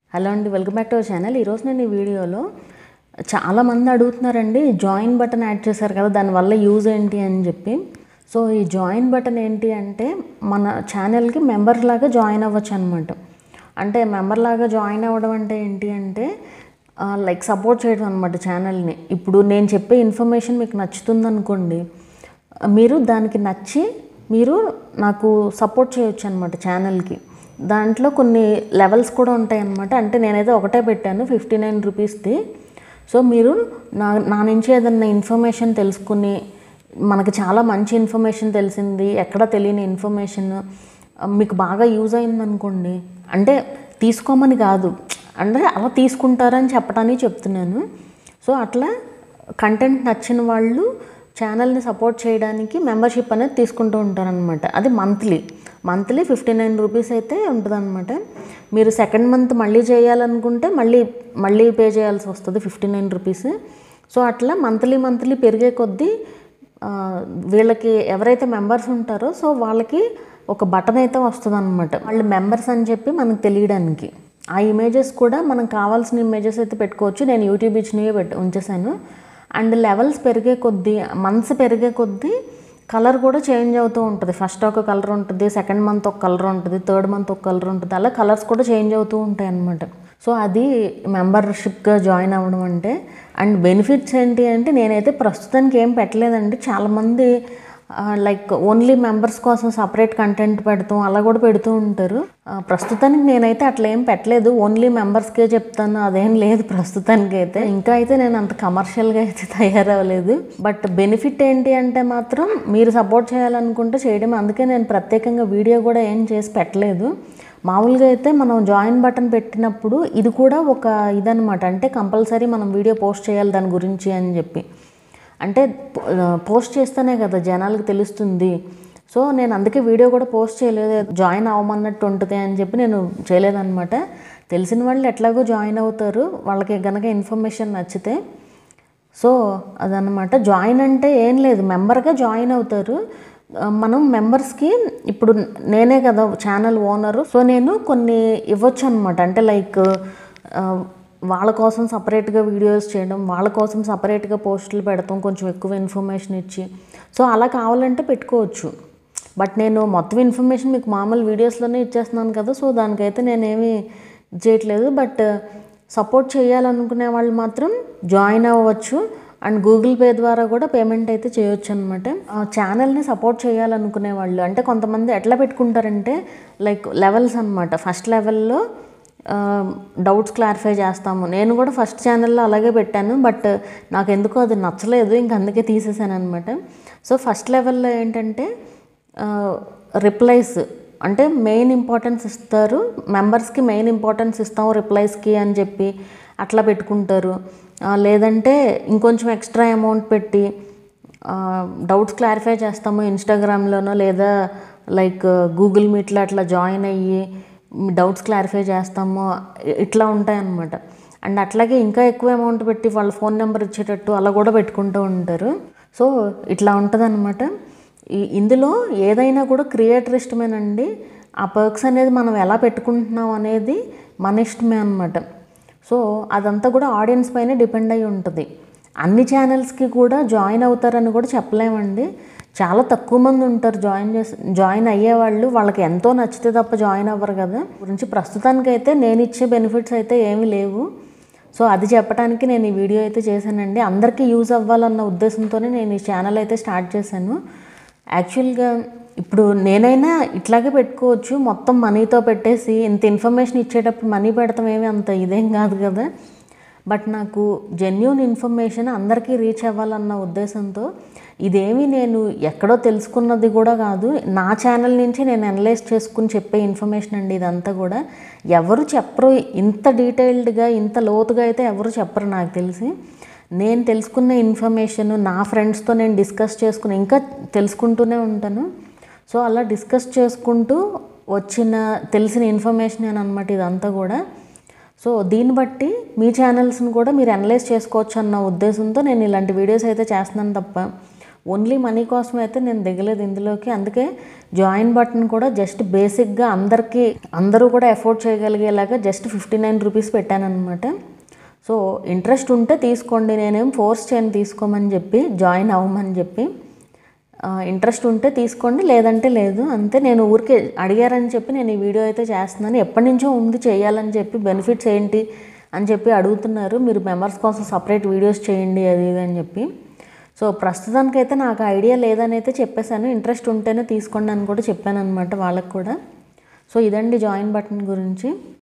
hello అండి welcome back to our channel ఈరోజు నేను ఈ వీడియోలో చాలామంది అడుగుతున్నారండి జాయిన్ బటన్ యాడ్ చేశారు కదా దానివల్ల యూజ్ ఏంటి అని చెప్పి సో ఈ జాయిన్ బటన్ ఏంటి అంటే మన ఛానల్కి మెంబర్ లాగా జాయిన్ అవ్వచ్చు అనమాట అంటే మెంబర్ లాగా జాయిన్ అవ్వడం అంటే ఏంటి అంటే లైక్ సపోర్ట్ చేయడం అనమాట ఛానల్ని ఇప్పుడు నేను చెప్పే ఇన్ఫర్మేషన్ మీకు నచ్చుతుంది అనుకోండి మీరు దానికి నచ్చి మీరు నాకు సపోర్ట్ చేయొచ్చు అనమాట ఛానల్కి దాంట్లో కొన్ని లెవెల్స్ కూడా ఉంటాయి అనమాట అంటే నేనైతే ఒకటే పెట్టాను ఫిఫ్టీ నైన్ రూపీస్ది సో మీరు నా నా నుంచి ఏదన్నా ఇన్ఫర్మేషన్ తెలుసుకుని మనకి చాలా మంచి ఇన్ఫర్మేషన్ తెలిసింది ఎక్కడ తెలియని ఇన్ఫర్మేషన్ మీకు బాగా యూజ్ అయింది అనుకోండి అంటే తీసుకోమని కాదు అంటే అలా తీసుకుంటారని చెప్పడానికి చెప్తున్నాను సో అట్లా కంటెంట్ నచ్చిన వాళ్ళు ఛానల్ని సపోర్ట్ చేయడానికి మెంబర్షిప్ అనేది తీసుకుంటూ ఉంటారనమాట అది monthly monthly fifty nine rupees అయితే ఉంటుందన్నమాట మీరు సెకండ్ మంత్ మళ్ళీ చేయాలనుకుంటే మళ్ళీ మళ్ళీ పే చేయాల్సి వస్తుంది ఫిఫ్టీ నైన్ రూపీస్ సో అట్లా మంత్లీ మంత్లీ పెరిగే కొద్దీ ఆ, వీళ్ళకి ఎవరైతే మెంబర్స్ ఉంటారో సో వాళ్ళకి ఒక బటన్ అయితే వస్తుంది అనమాట వాళ్ళు మెంబర్స్ అని చెప్పి మనకు తెలియడానికి ఆ ఇమేజెస్ కూడా మనం కావాల్సిన ఇమేజెస్ అయితే పెట్టుకోవచ్చు నేను యూట్యూబ్ ఇచ్చినవి పెట్టి ఉంచేసాను అండ్ లెవెల్స్ పెరిగే కొద్దీ మంత్స్ పెరిగే కొద్దీ కలర్ కూడా చేంజ్ అవుతూ ఉంటుంది ఫస్ట్ ఒక కలర్ ఉంటుంది సెకండ్ మంత్ ఒక కలర్ ఉంటుంది థర్డ్ మంత్ ఒక కలర్ ఉంటుంది అలా కలర్స్ కూడా చేంజ్ అవుతూ ఉంటాయి అన్నమాట సో అది మెంబర్షిప్గా జాయిన్ అవ్వడం అంటే అండ్ బెనిఫిట్స్ ఏంటి అంటే నేనైతే ప్రస్తుతానికి ఏం పెట్టలేదండి చాలామంది లైక్ ఓన్లీ మెంబర్స్ కోసం సపరేట్ కంటెంట్ పెడతాం అలా కూడా పెడుతూ ఉంటారు ఆ, ప్రస్తుతానికి నేనైతే అట్లా ఏం పెట్టలేదు ఓన్లీ మెంబర్స్కే చెప్తాను అదేం లేదు ప్రస్తుతానికి అయితే ఇంకా అయితే నేను అంత కమర్షియల్గా అయితే తయారవ్వలేదు బట్ బెనిఫిట్ ఏంటి అంటే మాత్రం మీరు సపోర్ట్ చేయాలనుకుంటే చేయడం అందుకే నేను ప్రత్యేకంగా వీడియో కూడా ఏం చేసి పెట్టలేదు మామూలుగా అయితే మనం జాయిన్ బటన్ పెట్టినప్పుడు ఇది కూడా ఒక ఇదనమాట అంటే కంపల్సరీ మనం వీడియో పోస్ట్ చేయాలి దాని గురించి అని చెప్పి అంటే పో- పోస్ట్ చేస్తేనే కదా జనాలకు తెలుస్తుంది సో నేను అందుకే వీడియో కూడా పోస్ట్ చేయలేదు జాయిన్ అవ్వమన్నట్టు ఉంటుంది అని చెప్పి నేను చేయలేదన్నమాట తెలిసిన వాళ్ళు ఎట్లాగో జాయిన్ అవుతారు వాళ్ళకి గనక ఇన్ఫర్మేషన్ నచ్చితే సో అదనమాట జాయిన్ అంటే ఏం లేదు మెంబర్గా జాయిన్ అవుతారు ఆ, మనం మెంబర్స్కి ఇప్పుడు నేనే కదా ఛానల్ ఓనరు సో నేను కొన్ని ఇవ్వచ్చు అనమాట అంటే లైక్ ఆ, వాళ్ళ కోసం సపరేట్గా వీడియోస్ చేయడం వాళ్ళ కోసం సపరేట్గా పోస్టులు పెడతాం కొంచెం ఎక్కువ ఇన్ఫర్మేషన్ ఇచ్చి సో అలా కావాలంటే పెట్టుకోవచ్చు బట్ నేను మొత్తం ఇన్ఫర్మేషన్ మీకు మామూలు వీడియోస్లోనే ఇచ్చేస్తున్నాను కదా సో దానికైతే నేనేమి చేయట్లేదు బట్ సపోర్ట్ చేయాలనుకునే వాళ్ళు మాత్రం జాయిన్ అవ్వచ్చు అండ్ గూగుల్ పే ద్వారా కూడా పేమెంట్ అయితే చేయొచ్చు అనమాట ఛానల్ని సపోర్ట్ చేయాలనుకునే వాళ్ళు అంటే కొంతమంది ఎట్లా పెట్టుకుంటారంటే లైక్ లెవెల్స్ అనమాట ఫస్ట్ లెవెల్లో డౌట్స్ క్లారిఫై చేస్తాము నేను కూడా ఫస్ట్ ఛానల్లో అలాగే పెట్టాను బట్ నాకు ఎందుకో అది నచ్చలేదు ఇంక అందుకే తీసేసాను అనమాట సో ఫస్ట్ లెవెల్లో ఏంటంటే రిప్లైస్ అంటే మెయిన్ ఇంపార్టెన్స్ ఇస్తారు మెంబర్స్కి మెయిన్ ఇంపార్టెన్స్ ఇస్తాము రిప్లైస్కి అని చెప్పి అట్లా పెట్టుకుంటారు ఆ, లేదంటే ఇంకొంచెం ఎక్స్ట్రా అమౌంట్ పెట్టి డౌట్స్ క్లారిఫై చేస్తాము ఇన్స్టాగ్రామ్లోనో లేదా లైక్ గూగుల్ మీట్లో అట్లా జాయిన్ అయ్యి డౌట్స్ క్లారిఫై చేస్తాము ఇ- ఇట్లా ఉంటాయన్నమాట అండ్ అట్లాగే ఇంకా ఎక్కువ అమౌంట్ పెట్టి వాళ్ళ ఫోన్ నెంబర్ ఇచ్చేటట్టు అలా కూడా పెట్టుకుంటూ ఉంటారు సో ఇట్లా ఉంటుంది ఈ ఇందులో ఏదైనా కూడా క్రియేటర్ ఇష్టమేనండి ఆ పర్క్స్ అనేది మనం ఎలా పెట్టుకుంటున్నాం అనేది మన ఇష్టమే అనమాట సో అదంతా కూడా ఆడియన్స్ పైన డిపెండ్ అయి ఉంటుంది అన్ని ఛానల్స్కి కూడా జాయిన్ అవుతారని కూడా చెప్పలేమండి చాలా తక్కువ మంది ఉంటారు జాయిన్ చేసి జాయిన్ అయ్యేవాళ్ళు వాళ్ళకి ఎంతో నచ్చితే తప్ప జాయిన్ అవ్వరు కదా గురించి ప్రస్తుతానికైతే నేను ఇచ్చే బెనిఫిట్స్ అయితే ఏమీ లేవు సో అది చెప్పడానికి నేను ఈ వీడియో అయితే చేశానండి అందరికీ యూజ్ అవ్వాలన్న ఉద్దేశంతోనే నేను ఈ ఛానల్ అయితే స్టార్ట్ చేశాను యాక్చువల్గా ఇప్పుడు నేనైనా ఇట్లాగే పెట్టుకోవచ్చు మొత్తం మనీతో పెట్టేసి ఇంత ఇన్ఫర్మేషన్ ఇచ్చేటప్పుడు మనీ పెడతాం ఏమి అంత ఇదేం కాదు కదా బట్ నాకు జెన్యున్ ఇన్ఫర్మేషన్ అందరికీ రీచ్ అవ్వాలన్న ఉద్దేశంతో ఇదేమి నేను ఎక్కడో తెలుసుకున్నది కూడా కాదు నా ఛానల్ నుంచి నేను అనలైజ్ చేసుకుని చెప్పే ఇన్ఫర్మేషన్ అండి ఇదంతా కూడా ఎవరు చెప్పరు ఇంత డీటెయిల్డ్గా ఇంత లోతుగా అయితే ఎవరు చెప్పరు నాకు తెలిసి నేను తెలుసుకున్న ఇన్ఫర్మేషన్ నా ఫ్రెండ్స్తో నేను డిస్కస్ చేసుకుని ఇంకా తెలుసుకుంటూనే ఉంటాను సో అలా డిస్కస్ చేసుకుంటూ వచ్చిన తెలిసిన ఇన్ఫర్మేషన్ అనమాట ఇదంతా కూడా సో దీన్ని బట్టి మీ ఛానల్స్ని కూడా మీరు అనలైజ్ చేసుకోవచ్చు అన్న ఉద్దేశంతో నేను ఇలాంటి వీడియోస్ అయితే చేస్తున్నాను తప్ప ఓన్లీ మనీ కోసం అయితే నేను దిగలేదు ఇందులోకి అందుకే జాయిన్ బటన్ కూడా జస్ట్ బేసిక్గా అందరికీ అందరూ కూడా ఎఫోర్డ్ చేయగలిగేలాగా జస్ట్ ఫిఫ్టీ నైన్ రూపీస్ పెట్టాను అనమాట సో ఇంట్రెస్ట్ ఉంటే తీసుకోండి నేనేం ఫోర్స్ చేయను తీసుకోమని చెప్పి జాయిన్ అవ్వమని చెప్పి ఇంట్రెస్ట్ ఉంటే తీసుకోండి లేదంటే లేదు అంతే నేను ఊరికే అడిగారని చెప్పి నేను ఈ వీడియో అయితే చేస్తున్నాను ఎప్పటి నుంచో ఉంది చేయాలని చెప్పి బెనిఫిట్స్ ఏంటి అని చెప్పి అడుగుతున్నారు మీరు మెంబర్స్ కోసం సపరేట్ వీడియోస్ చేయండి అది ఇది అని చెప్పి సో ప్రస్తుతానికైతే నాకు ఐడియా లేదని అయితే చెప్పేశాను ఇంట్రెస్ట్ ఉంటేనే తీసుకోండి అని కూడా చెప్పాను అనమాట వాళ్ళకి కూడా సో ఇదండి జాయిన్ బటన్ గురించి